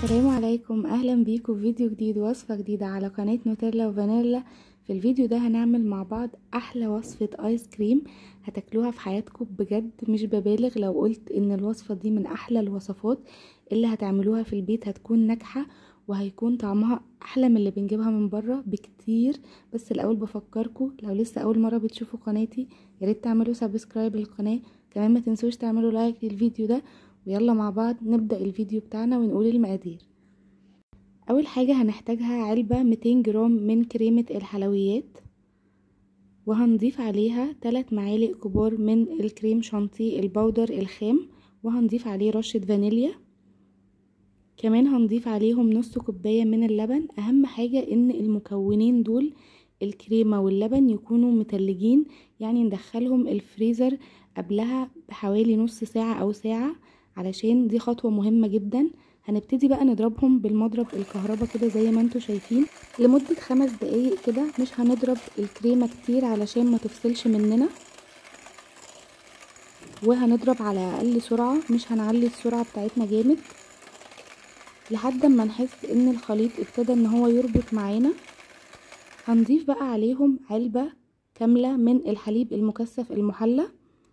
السلام عليكم اهلا بيكم في فيديو جديد وصفة جديدة على قناة نوتيلا وفانيلا في الفيديو ده هنعمل مع بعض احلى وصفة ايس كريم هتاكلوها في حياتكم بجد مش ببالغ لو قلت ان الوصفة دي من احلى الوصفات اللي هتعملوها في البيت هتكون ناجحة وهيكون طعمها احلى من اللي بنجيبها من بره بكتير بس الاول بفكركم لو لسه اول مرة بتشوفوا قناتي ياريت تعملوا سبسكرايب للقناة كمان ما تنسوش تعملوا لايك للفيديو ده ويلا مع بعض نبدأ الفيديو بتاعنا ونقول المقادير اول حاجة هنحتاجها علبة 200 جرام من كريمة الحلويات وهنضيف عليها 3 معالق كبار من الكريم شانتيه البودر الخام وهنضيف عليه رشة فانيليا كمان هنضيف عليهم نص كوباية من اللبن اهم حاجة ان المكونين دول الكريمة واللبن يكونوا متلجين يعني ندخلهم الفريزر قبلها بحوالي نص ساعة او ساعة علشان دي خطوة مهمة جدا هنبتدي بقى نضربهم بالمضرب الكهرباء كده زي ما انتوا شايفين لمدة خمس دقايق كده مش هنضرب الكريمة كتير علشان ما تفصلش مننا وهنضرب على اقل سرعة مش هنعلي السرعة بتاعتنا جامد لحد ما نحس ان الخليط ابتدى ان هو يربط معانا هنضيف بقى عليهم علبة كاملة من الحليب المكثف المحلى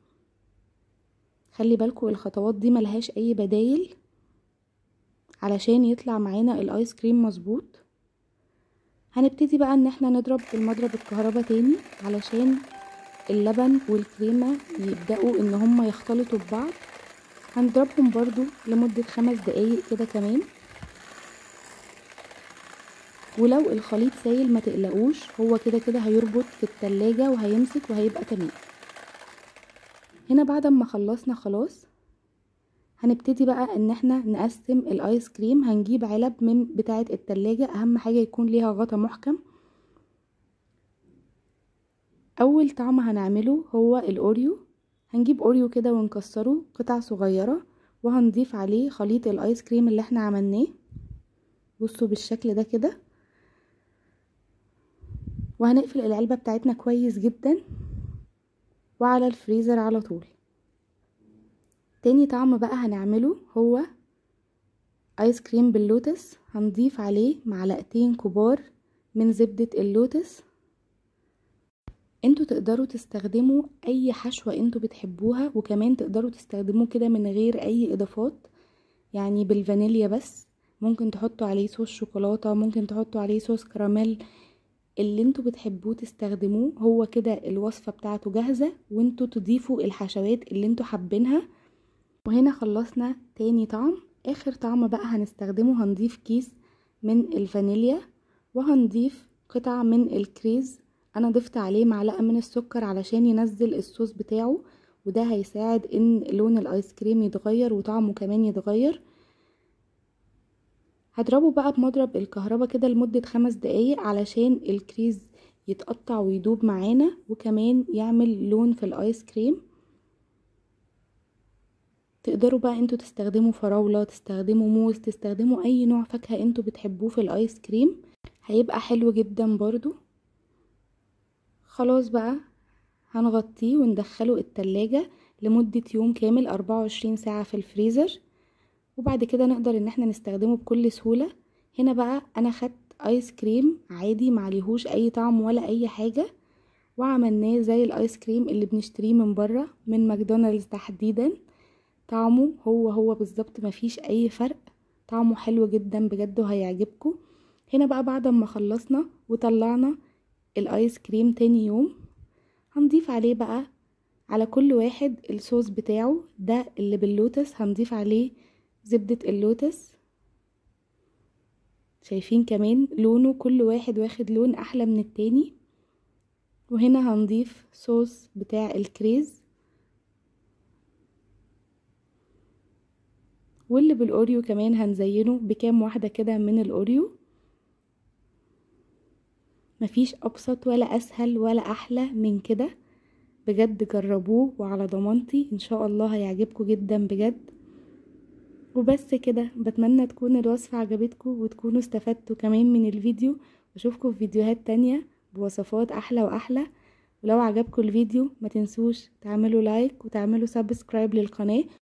خلي بالكم الخطوات دي ملهاش اي بدايل علشان يطلع معانا الايس كريم مظبوط هنبتدي بقى ان احنا نضرب بالمضرب الكهرباء تاني علشان اللبن والكريمة يبدأوا ان هما يختلطوا ببعض هنضربهم برضو لمدة خمس دقايق كده كمان ولو الخليط سايل ما تقلقوش هو كده كده هيربط في التلاجة وهيمسك وهيبقى تمام هنا بعد ما خلصنا خلاص هنبتدي بقى ان احنا نقسم الايس كريم هنجيب علب من بتاعة التلاجة اهم حاجة يكون ليها غطا محكم اول طعم هنعمله هو الاوريو هنجيب اوريو كده ونكسره قطع صغيرة وهنضيف عليه خليط الايس كريم اللي احنا عملناه بصوا بالشكل ده كده وهنقفل العلبة بتاعتنا كويس جدا وعلى الفريزر على طول تاني طعم بقى هنعمله هو ايس كريم باللوتس هنضيف عليه معلقتين كبار من زبدة اللوتس انتوا تقدروا تستخدموا اي حشوة انتوا بتحبوها وكمان تقدروا تستخدموه كده من غير اي اضافات يعني بالفانيليا بس ممكن تحطوا عليه صوص شوكولاتة ممكن تحطوا عليه صوص كراميل اللي انتوا بتحبوه تستخدموه هو كده الوصفة بتاعته جاهزة وانتوا تضيفوا الحشوات اللي انتوا حابينها وهنا خلصنا تاني طعم اخر طعم بقى هنستخدمه هنضيف كيس من الفانيليا وهنضيف قطع من الكريز انا ضفت عليه معلقة من السكر علشان ينزل الصوص بتاعه وده هيساعد ان لون الايس كريم يتغير وطعمه كمان يتغير هضربه بقى بمضرب الكهرباء كده لمدة خمس دقايق علشان الكريز يتقطع ويدوب معانا وكمان يعمل لون في الايس كريم تقدروا بقى انتوا تستخدموا فراولة تستخدموا موز تستخدموا اي نوع فاكهة انتوا بتحبوه في الايس كريم هيبقى حلو جدا برضو خلاص بقى هنغطيه وندخله التلاجة لمدة يوم كامل 24 ساعة في الفريزر وبعد كده نقدر ان احنا نستخدمه بكل سهولة هنا بقى انا خدت ايس كريم عادي معليهوش اي طعم ولا اي حاجة وعملناه زي الايس كريم اللي بنشتريه من بره من ماكدونالدز تحديدا طعمه هو هو بالظبط مفيش اي فرق طعمه حلو جدا بجد وهيعجبكم هنا بقى بعد ما خلصنا وطلعنا الايس كريم تاني يوم هنضيف عليه بقى على كل واحد الصوص بتاعه ده اللي باللوتس هنضيف عليه زبدة اللوتس شايفين كمان لونه كل واحد واخد لون احلى من التاني وهنا هنضيف صوص بتاع الكريز واللي بالاوريو كمان هنزينه بكام واحدة كده من الاوريو مفيش ابسط ولا اسهل ولا احلى من كده بجد جربوه وعلى ضمانتي ان شاء الله هيعجبكم جدا بجد وبس كده بتمنى تكون الوصفة عجبتكم وتكونوا استفدتوا كمان من الفيديو واشوفكم في فيديوهات تانية بوصفات احلى واحلى ولو عجبكم الفيديو ما تنسوش تعملوا لايك وتعملوا سبسكرايب للقناة